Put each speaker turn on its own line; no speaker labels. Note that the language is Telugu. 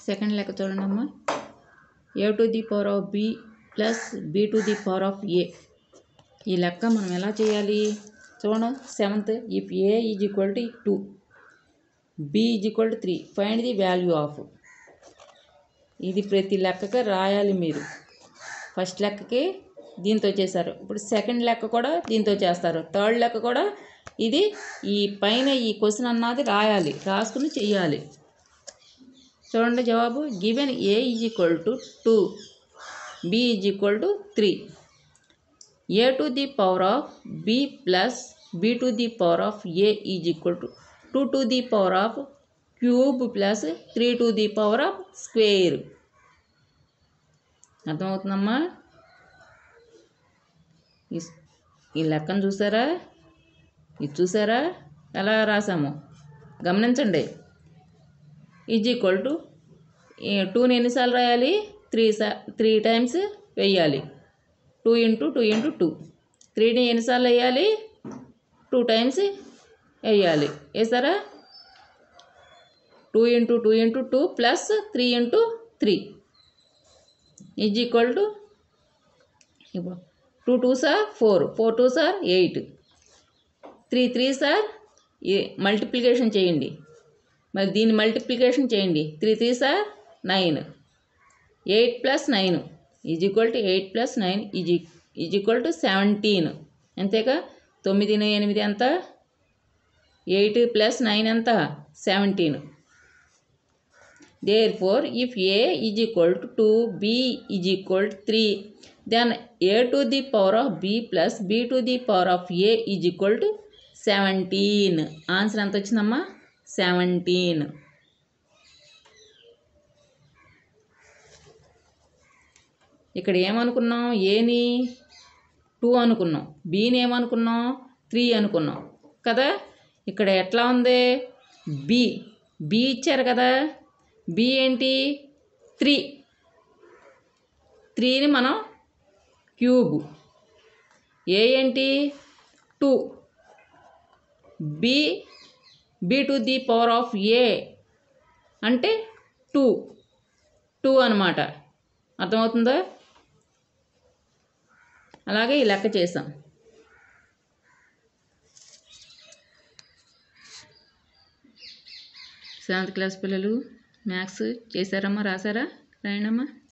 సెకండ్ లెక్క చూడండి అమ్మా A to the power of B plus B to the power of A ఈ లెక్క మనం ఎలా చేయాలి చూడండి seventh if A is equal to two B is equal to three find the value of ఇది ప్రతి లెక్కకి రాయాలి మీరు ఫస్ట్ లెక్కకి దీంతో చేశారు ఇప్పుడు సెకండ్ లెక్క కూడా దీంతో చేస్తారు థర్డ్ లెక్క కూడా ఇది ఈ పైన ఈ క్వశ్చన్ అన్నది రాయాలి రాసుకుని చెయ్యాలి చూడండి జవాబు given A is equal to two B is equal to three A to the power of B plus B to the power of A is equal to two to the power of cube plus three to the power of square అర్థమవుతుందమ్మా ఈ- ఈ లెక్కను చూసారా ఇది చూసారా ఎలా రాసాము గమనించండి ఈజ్ ఈక్వల్ టు టూని ఎన్నిసార్లు రాయాలి త్రీ సా త్రీ టైమ్స్ వేయాలి two into two into two త్రీని ఎన్నిసార్లు వేయాలి టూ టైమ్స్ వేయాలి వేసారా two into two into two plus three into three is equal to ఇప్పుడు two two are four four two are eight three three are multiplication చేయండి మరి దీన్ని మల్టిప్లికేషన్ చేయండి three three are nine eight plus nine is equal to eight plus nine is is equal to seventeen అంతేగా తొమ్మిది ఎనిమిది ఎంత ఎయిట్ ప్లస్ నైన్ ఎంత seventeen therefore if A is equal to two B is equal to three then a to the power of B plus B to the power of A is equal to seventeen answer ఎంత వచ్చిందమ్మా సెవెంటీన్ ఇక్కడ ఏమనుకున్నాం ఏని టూ అనుకున్నాం బీని ఏమనుకున్నాం త్రీ అనుకున్నాం కదా ఇక్కడ ఎట్లా ఉంది బి బి ఇచ్చారు కదా బి ఏంటి త్రీ త్రీని మనం క్యూబ్ ఏ ఏంటి two b b to the power of a అంటే టూ టూ అనమాట అర్థమవుతుందా అలాగే ఈ లెక్క చేసాం సెవెంత్ క్లాస్ పిల్లలు మ్యాథ్స్ చేశారమ్మా రాశారా రాయండమ్మా